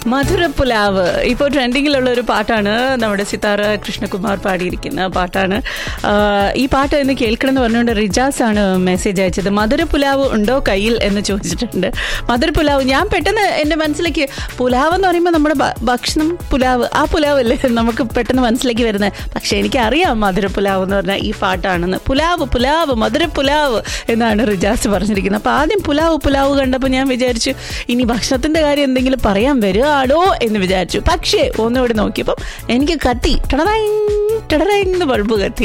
മധുരപ്പുലാവ് ഇപ്പോൾ ട്രെൻഡിങ്ങിലുള്ള ഒരു പാട്ടാണ് നമ്മുടെ സിതാര കൃഷ്ണകുമാർ പാടിയിരിക്കുന്ന പാട്ടാണ് ആ, ഈ പാട്ട് എന്ന് കേൾക്കണം എന്ന് പറഞ്ഞുകൊണ്ട് റിജാസ് ആണ് മെസ്സേജ് അയച്ചത് മധുരപ്പുലാവ് ഉണ്ടോ കയ്യിൽ എന്ന് ചോദിച്ചിട്ടുണ്ട് മധുരപ്പുലാവ് ഞാൻ പെട്ടെന്ന് എൻ്റെ മനസ്സിലേക്ക് പുലാവ് എന്ന് പറയുമ്പോൾ നമ്മുടെ ഭ- ഭക്ഷണം പുലാവ് ആ പുലാവ് അല്ലേ നമുക്ക് പെട്ടെന്ന് മനസ്സിലേക്ക് വരുന്നത് പക്ഷെ എനിക്കറിയാം മധുരപ്പുലാവ് എന്ന് പറഞ്ഞാൽ ഈ പാട്ടാണെന്ന് പുലാവ് പുലാവ് മധുരപ്പുലാവ് എന്നാണ് റിജാസ് പറഞ്ഞിരിക്കുന്നത് അപ്പോൾ ആദ്യം പുലാവ് പുലാവ് കണ്ടപ്പോൾ ഞാൻ വിചാരിച്ചു ഇനി ഭക്ഷണത്തിന്റെ കാര്യം എന്തെങ്കിലും പറയാൻ വരുവാടോ എന്ന് വിചാരിച്ചു പക്ഷേ ഒന്നുകൂടി നോക്കിയപ്പം എനിക്ക് കത്തി ടടറൈങ് ടടറൈങ് ബൾബ് കത്തി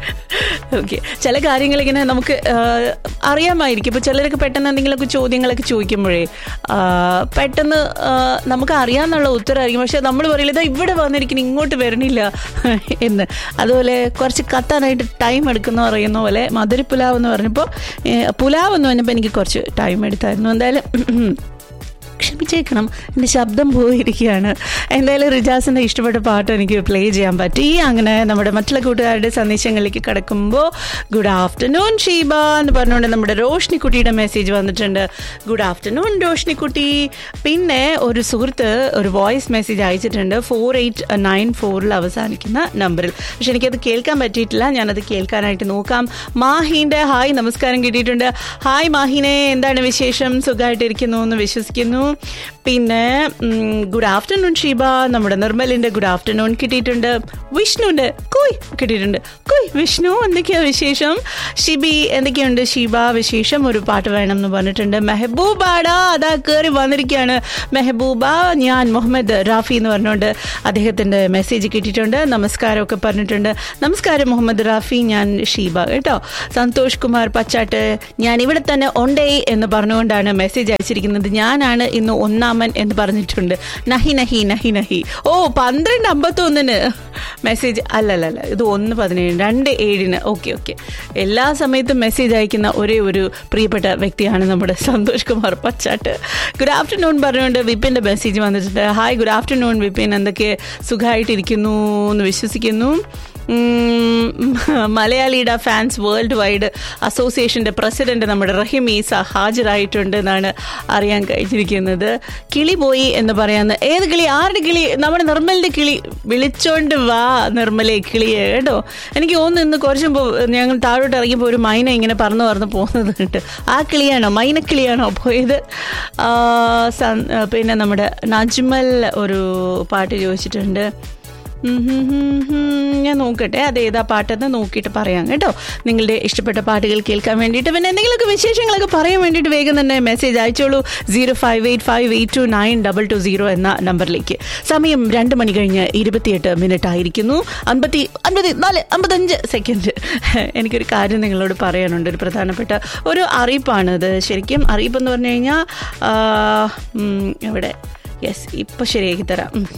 ഓക്കെ ചില കാര്യങ്ങൾ ഇങ്ങനെ നമുക്ക് ആ, അറിയാമായിരിക്കും ഇപ്പോൾ ചിലരൊക്കെ പെട്ടെന്ന് എന്തെങ്കിലുമൊക്കെ ചോദ്യങ്ങളൊക്കെ ചോദിക്കുമ്പോഴേ ആ, പെട്ടെന്ന് ആ, നമുക്ക് അറിയാമെന്നുള്ള ഉത്തരമായിരിക്കും പക്ഷെ നമ്മൾ പറയില്ല "ദാ ഇവിടെ വന്നിരിക്കുന്നു ഇങ്ങോട്ട് വരണില്ല എന്ന് അതുപോലെ കുറച്ച് കത്താനായിട്ട് ടൈം എടുക്കുന്ന പറയുന്ന പോലെ മധുരപ്പുലാവ് എന്ന് പറഞ്ഞപ്പോൾ ഏ, പുലാവ് എന്ന് പറഞ്ഞപ്പോൾ എനിക്ക് കുറച്ച് ടൈം എടുത്തായിരുന്നു എന്തായാലും ക്ഷമിച്ചേക്കണം എൻ്റെ ശബ്ദം പോയിരിക്കുകയാണ് എന്തായാലും റിജാസിൻ്റെ ഇഷ്ടപ്പെട്ട പാട്ട് എനിക്ക് പ്ലേ ചെയ്യാൻ പറ്റി അങ്ങനെ നമ്മുടെ മറ്റുള്ള കൂട്ടുകാരുടെ സന്ദേശങ്ങളിലേക്ക് കിടക്കുമ്പോൾ ഗുഡ് ആഫ്റ്റർനൂൺ ഷീബ എന്ന് പറഞ്ഞുകൊണ്ട് നമ്മുടെ റോഷ്നിക്കുട്ടിയുടെ മെസ്സേജ് വന്നിട്ടുണ്ട് ഗുഡ് ആഫ്റ്റർനൂൺ റോഷ്നിക്കുട്ടി പിന്നെ ഒരു സുഹൃത്ത് ഒരു വോയിസ് മെസ്സേജ് അയച്ചിട്ടുണ്ട് ഫോർ എയ്റ്റ് നയൻ ഫോറിൽ അവസാനിക്കുന്ന നമ്പറിൽ പക്ഷെ എനിക്കത് കേൾക്കാൻ പറ്റിയിട്ടില്ല ഞാനത് കേൾക്കാനായിട്ട് നോക്കാം മാഹീൻ്റെ ഹായ് നമസ്കാരം കിട്ടിയിട്ടുണ്ട് ഹായ് മാഹിനെ എന്താണ് വിശേഷം സുഖമായിട്ടിരിക്കുന്നു എന്ന് വിശ്വസിക്കുന്നു പിന്നെ ഗുഡ് ആഫ്റ്റർനൂൺ ഷീബ നമ്മുടെ നിർമ്മലിന്റെ ഗുഡ് ആഫ്റ്റർനൂൺ കിട്ടിയിട്ടുണ്ട് വിഷ്ണുവിന്റെ കുയ് കിട്ടിയിട്ടുണ്ട് കുയ് വിഷ്ണു എന്തൊക്കെയാ വിശേഷം ഷിബി എന്തൊക്കെയുണ്ട് ഷീബ വിശേഷം ഒരു പാട്ട് വേണം എന്ന് പറഞ്ഞിട്ടുണ്ട് മെഹബൂബാടാ അതാ കയറി വന്നിരിക്കുകയാണ് മെഹബൂബ ഞാൻ മുഹമ്മദ് റാഫി എന്ന് പറഞ്ഞുകൊണ്ട് അദ്ദേഹത്തിന്റെ മെസ്സേജ് കിട്ടിയിട്ടുണ്ട് നമസ്കാരമൊക്കെ പറഞ്ഞിട്ടുണ്ട് നമസ്കാരം മുഹമ്മദ് റാഫി ഞാൻ ഷീബ കേട്ടോ സന്തോഷ് കുമാർ പച്ചാട്ട് ഞാൻ ഇവിടെ തന്നെ ഉണ്ടേ എന്ന് പറഞ്ഞുകൊണ്ടാണ് മെസ്സേജ് അയച്ചിരിക്കുന്നത് ഞാനാണ് ഇന്ന് ഒന്നാമൻ എന്ന് പറഞ്ഞിട്ടുണ്ട് നഹി നഹി നഹി നഹി ഓ പന്ത്രണ്ട് അമ്പത്തൊന്നിന് മെസ്സേജ് അല്ലല്ലല്ല ഇത് ഒന്ന് പതിനേഴ് രണ്ട് ഏഴിന് ഓക്കെ ഓക്കെ എല്ലാ സമയത്തും മെസ്സേജ് അയക്കുന്ന ഒരേ ഒരു പ്രിയപ്പെട്ട വ്യക്തിയാണ് നമ്മുടെ സന്തോഷ് കുമാർ പച്ചാട്ട് ഗുഡ് ആഫ്റ്റർനൂൺ പറഞ്ഞുകൊണ്ട് വിപിൻ്റെ മെസ്സേജ് വന്നിട്ടുണ്ട് ഹായ് ഗുഡ് ആഫ്റ്റർനൂൺ വിപിൻ എന്തൊക്കെ സുഖമായിട്ടിരിക്കുന്നു എന്ന് വിശ്വസിക്കുന്നു ഉം, മലയാളിയുടെ ഫാൻസ് വേൾഡ് വൈഡ് അസോസിയേഷന്റെ പ്രസിഡന്റ് നമ്മുടെ റഹിം ഈസ ഹാജരായിട്ടുണ്ട് എന്നാണ് അറിയാൻ കഴിഞ്ഞിരിക്കുന്നത് കിളി പോയി എന്ന് പറയാന്ന് ഏത് കിളി ആരുടെ കിളി നമ്മുടെ നിർമ്മലിന്റെ കിളി വിളിച്ചോണ്ട് വാ നിർമ്മലെ കിളിയെ കേട്ടോ എനിക്ക് തോന്നുന്നു ഇന്ന് കുറച്ച് മുമ്പ് ഞങ്ങൾ താഴോട്ട് ഇറങ്ങിയപ്പോൾ ഒരു മൈന ഇങ്ങനെ പറന്ന് പറന്ന് പോകുന്നത് കണ്ട് ആ കിളിയാണോ മൈനക്കിളിയാണോ പോയത് ആ, സൻ- പിന്നെ നമ്മുടെ നജ്മൽ ഒരു പാട്ട് ചോദിച്ചിട്ടുണ്ട് ഉം ഹും ഹും ഹും. ഞാൻ നോക്കട്ടെ അത് ഏതാ പാട്ടെന്ന് നോക്കിയിട്ട് പറയാം കേട്ടോ നിങ്ങളുടെ ഇഷ്ടപ്പെട്ട പാട്ടുകൾ കേൾക്കാൻ വേണ്ടിയിട്ട് പിന്നെ എന്തെങ്കിലുമൊക്കെ വിശേഷങ്ങളൊക്കെ പറയാൻ വേണ്ടിയിട്ട് വേഗം തന്നെ മെസ്സേജ് അയച്ചോളൂ zero five eight five eight two nine double two zero എന്ന നമ്പറിലേക്ക് സമയം രണ്ട് മണി കഴിഞ്ഞ് ഇരുപത്തിയെട്ട് മിനിറ്റ് ആയിരിക്കുന്നു അൻപത്തി അൻപത്തി നാല് അമ്പത്തഞ്ച് സെക്കൻഡ് എനിക്കൊരു കാര്യം നിങ്ങളോട് പറയാനുണ്ട് ഒരു പ്രധാനപ്പെട്ട ഒരു അറിയിപ്പാണ് ഇത് ശരിക്കും അറിയിപ്പ് എന്ന് പറഞ്ഞു കഴിഞ്ഞാൽ എവിടെ യെസ് ഇപ്പോൾ ശരിയാക്കി തരാം ഉം.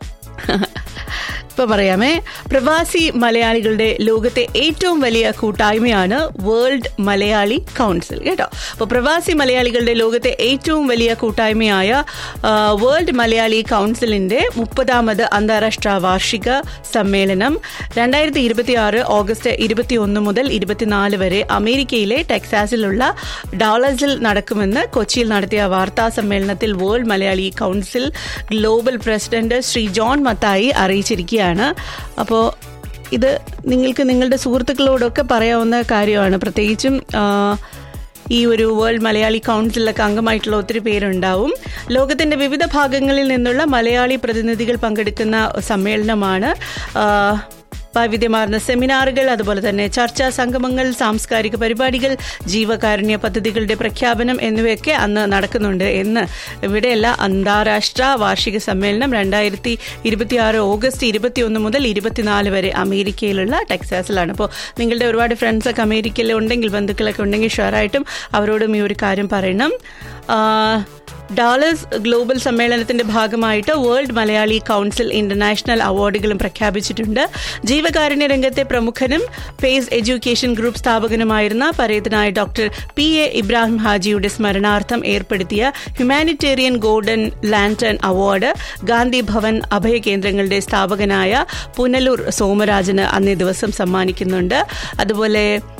ഇപ്പൊ പറയാമേ പ്രവാസി മലയാളികളുടെ ലോകത്തെ ഏറ്റവും വലിയ കൂട്ടായ്മയാണ് വേൾഡ് മലയാളി കൗൺസിൽ കേട്ടോ അപ്പോൾ പ്രവാസി മലയാളികളുടെ ലോകത്തെ ഏറ്റവും വലിയ കൂട്ടായ്മയായ ആ, വേൾഡ് മലയാളി കൗൺസിലിന്റെ മുപ്പതാമത് അന്താരാഷ്ട്ര വാർഷിക സമ്മേളനം രണ്ടായിരത്തി ഇരുപത്തി ആറ് ഓഗസ്റ്റ് ഇരുപത്തി ഒന്ന് മുതൽ ഇരുപത്തിനാല് വരെ അമേരിക്കയിലെ ടെക്സാസിലുള്ള ഡാളസിൽ നടക്കുമെന്ന് കൊച്ചിയിൽ നടത്തിയ വാർത്താ സമ്മേളനത്തിൽ world Malayali council global president Shri John Mathai അറിയിച്ചിരിക്കുകയാണ് അപ്പോൾ ഇത് നിങ്ങൾക്ക് നിങ്ങളുടെ സുഹൃത്തുക്കളോടൊക്കെ പറയാവുന്ന കാര്യമാണ് പ്രത്യേകിച്ചും ആ, ഈ ഒരു വേൾഡ് മലയാളി കൗൺസിലൊക്കെ അംഗമായിട്ടുള്ള ഒത്തിരി പേരുണ്ടാവും ലോകത്തിന്റെ വിവിധ ഭാഗങ്ങളിൽ നിന്നുള്ള മലയാളി പ്രതിനിധികൾ പങ്കെടുക്കുന്ന സമ്മേളനമാണ് ആ, വൈവിധ്യമാർന്ന സെമിനാറുകൾ അതുപോലെ തന്നെ ചർച്ചാ സംഗമങ്ങൾ സാംസ്കാരിക പരിപാടികൾ ജീവകാരുണ്യ പദ്ധതികളുടെ പ്രഖ്യാപനം എന്നിവയൊക്കെ അന്ന് നടക്കുന്നുണ്ട് എന്ന് ഇവിടെയല്ല അന്താരാഷ്ട്ര വാർഷിക സമ്മേളനം രണ്ടായിരത്തി ഇരുപത്തിയാറ് ഓഗസ്റ്റ് ഇരുപത്തിയൊന്ന് മുതൽ ഇരുപത്തിനാല് വരെ അമേരിക്കയിലുള്ള ടെക്സാസിലാണ് അപ്പോൾ നിങ്ങളുടെ ഒരുപാട് ഫ്രണ്ട്സൊക്കെ അമേരിക്കയിൽ ഉണ്ടെങ്കിൽ ബന്ധുക്കളൊക്കെ ഉണ്ടെങ്കിൽ ഷുവറായിട്ടും അവരോടും ഈ ഒരു കാര്യം പറയണം ആ, ഡാളസ് ഗ്ലോബൽ സമ്മേളനത്തിന്റെ ഭാഗമായിട്ട് വേൾഡ് മലയാളി കൗൺസിൽ ഇന്റർനാഷണൽ അവാർഡുകളും പ്രഖ്യാപിച്ചിട്ടുണ്ട് ജീവകാരുണ്യ രംഗത്തെ പ്രമുഖനും പേസ് എഡ്യൂക്കേഷൻ ഗ്രൂപ്പ് സ്ഥാപകനുമായിരുന്ന പരേതനായ ഡോക്ടർ പി എ ഇബ്രാഹിം ഹാജിയുടെ സ്മരണാർത്ഥം ഏർപ്പെടുത്തിയ humanitarian golden lantern award Gandhi Bhavan അഭയ കേന്ദ്രങ്ങളുടെ സ്ഥാപകനായ പുനലൂർ സോമരാജന് അന്നേ ദിവസം സമ്മാനിക്കുന്നുണ്ട് അതുപോലെ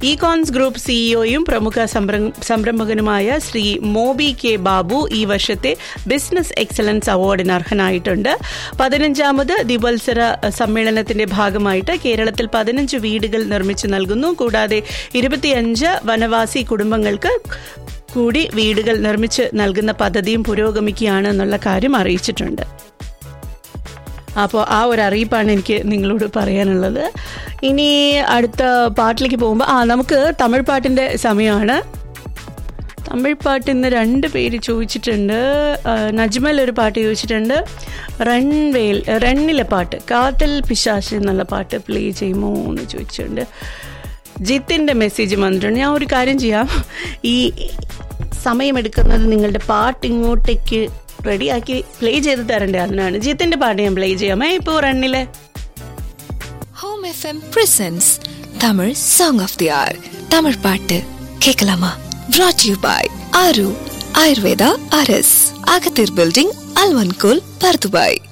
ഇകോൺസ് ഗ്രൂപ്പ് സിഇഒയും പ്രമുഖ സംരം- സംരംഭകനുമായ ശ്രീ മോബി കെ ബാബു ഈ വർഷത്തെ ബിസിനസ് എക്സലൻസ് അവാർഡിന് അർഹനായിട്ടുണ്ട് പതിനഞ്ചാമത് ദിവത്സര സമ്മേളനത്തിന്റെ ഭാഗമായിട്ട് കേരളത്തിൽ പതിനഞ്ച് വീടുകൾ നിർമ്മിച്ചു നൽകുന്നു കൂടാതെ ഇരുപത്തിയഞ്ച് വനവാസി കുടുംബങ്ങൾക്ക് കൂടി വീടുകൾ നിർമ്മിച്ച് നൽകുന്ന പദ്ധതിയും പുരോഗമിക്കുകയാണ് എന്നുള്ള കാര്യം അറിയിച്ചിട്ടുണ്ട് അപ്പോൾ ആ ഒരു അറിയിപ്പാണ് എനിക്ക് നിങ്ങളോട് പറയാനുള്ളത് ഇനി അടുത്ത പാട്ടിലേക്ക് പോകുമ്പോൾ ആ നമുക്ക് തമിഴ് പാട്ടിൻ്റെ സമയമാണ് തമിഴ് പാട്ട് ഇന്ന് രണ്ട് പേര് ചോദിച്ചിട്ടുണ്ട് ആ, നജ്മൽ ഒരു പാട്ട് ചോദിച്ചിട്ടുണ്ട് റൺവേൽ റണ്ണിലെ പാട്ട് കാത്തൽ പിശാശ് എന്നുള്ള പാട്ട് പ്ലേ ചെയ്യുമോ എന്ന് ചോദിച്ചിട്ടുണ്ട് ജിത്തിൻ്റെ മെസ്സേജ് വന്നിട്ടുണ്ട് ഞാൻ ഒരു കാര്യം ചെയ്യാം ഈ സമയമെടുക്കുന്നത് നിങ്ങളുടെ പാട്ട് ഇങ്ങോട്ടേക്ക് റെഡിയാക്കി പ്ലേ ചെയ്ത് തരണ്ടേ അതിനാണ് ജിത്തിൻ്റെ പാട്ട് ഞാൻ പ്ലേ ചെയ്യാമേ ഇപ്പോൾ റണ്ണിലെ home F M presents Tamil song of the hour Tamil பாட்டு கேட்கலாமா brought you by Aaru Ayurveda அரஸ் அகத்தீர் பில்டிங் அல்வன்கோல் பர்துபாய்